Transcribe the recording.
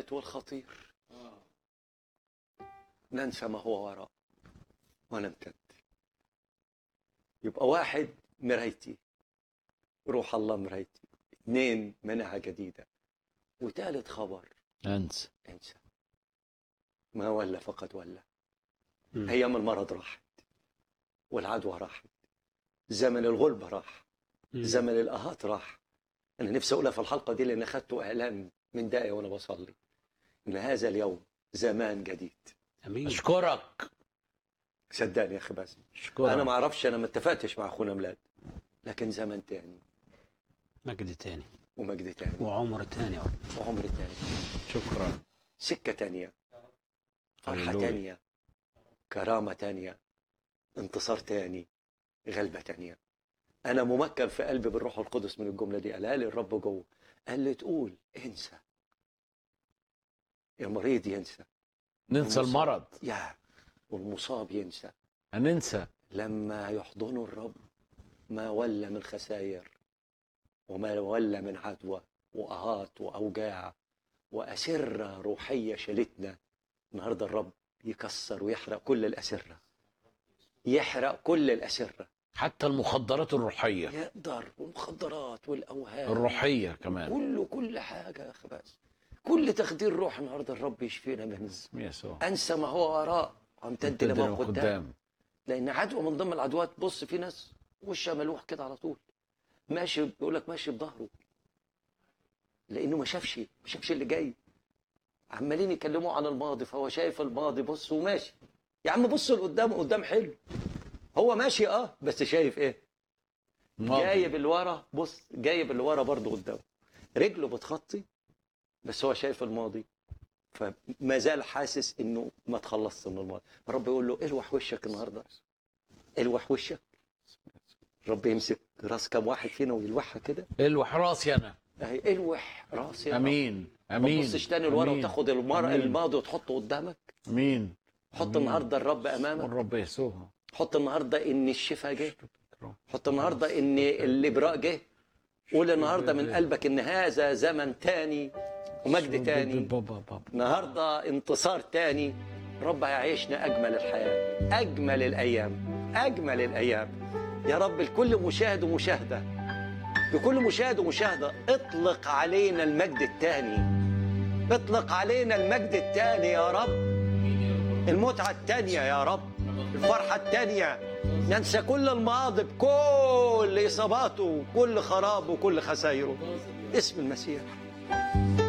الثالث والخطير ننسى ما هو وراء ونمتد يبقى واحد مرايتي روح الله مرايتي اثنين منعة جديدة وثالث خبر انسى انسى ما ولا فقد ولا مم. ايام المرض راحت والعدوى راحت زمن الغلبة راح مم. زمن الآهات راح أنا نفسي أقولها في الحلقة دي لأن أخذته إعلان من دقيقة وأنا بصلي إن هذا اليوم زمان جديد امين اشكرك صدقني يا أخي باسم اشكرك أنا ما أعرفش أنا ما اتفقتش مع أخونا ميلاد لكن زمن تاني مجد تاني ومجد تاني وعمر تاني يا رب وعمر تاني شكرا سكة تانية فرحة هللويا. تانية كرامة تانية انتصار تاني غلبة تانية أنا ممكن في قلبي بالروح القدس من الجملة دي قالها لي الرب جوه قال لي تقول انسى المريض ينسى ننسى المرض يا والمصاب ينسى هننسى لما يحضنه الرب ما ولى من خسائر وما ولى من عدوى وآهات وأوجاع وأسرة روحية شالتنا النهاردة الرب يكسر ويحرق كل الأسرة يحرق كل الأسرة حتى المخدرات الروحية يقدر والمخدرات والأوهام الروحية كمان كله كل حاجة يا أخي بس كل تخدير روح النهاردة الرب يشفينا منه باسم يسوع أنسى ما هو وراء وامتد لما هو قدام قدام لان عدوى من ضمن العدوات بص في ناس وشها ملوح كده على طول ماشي بيقول لك ماشي بظهره لانه ما شافش ما شافش اللي جاي عمالين يكلموا عن الماضي فهو شايف الماضي بص وماشي يا عم بص لقدام قدام حلو هو ماشي اه بس شايف ايه جايب اللي ورا بص جايب اللي ورا برضه قدامه رجله بتخطي بس هو شايف الماضي فما زال حاسس انه ما تخلصت من الماضي الرب يقول له الوح وشك النهارده الوح وشك رب يمسك راس كم واحد فينا ويلوحها كده الوح راسي انا اهي الوح راسي يا رب. امين ما امين تبصش تاني لورا أمين. وتاخد المر... أمين. الماضي وتحطه قدامك امين حط أمين. النهارده الرب امامك الرب يسوع حط النهارده ان الشفاء جه حط النهارده ان الابراء جه قول النهارده من قلبك ان هذا زمن تاني ومجد تاني بابا بابا النهارده انتصار تاني رب هيعيشنا اجمل الحياه اجمل الايام اجمل الايام يا رب لكل مشاهد ومشاهده لكل مشاهد ومشاهده اطلق علينا المجد التاني اطلق علينا المجد التاني يا رب المتعه التانيه يا رب الفرحه التانيه ننسى كل الماضي بكل اصاباته وكل خرابه وكل خسائره اسم المسيح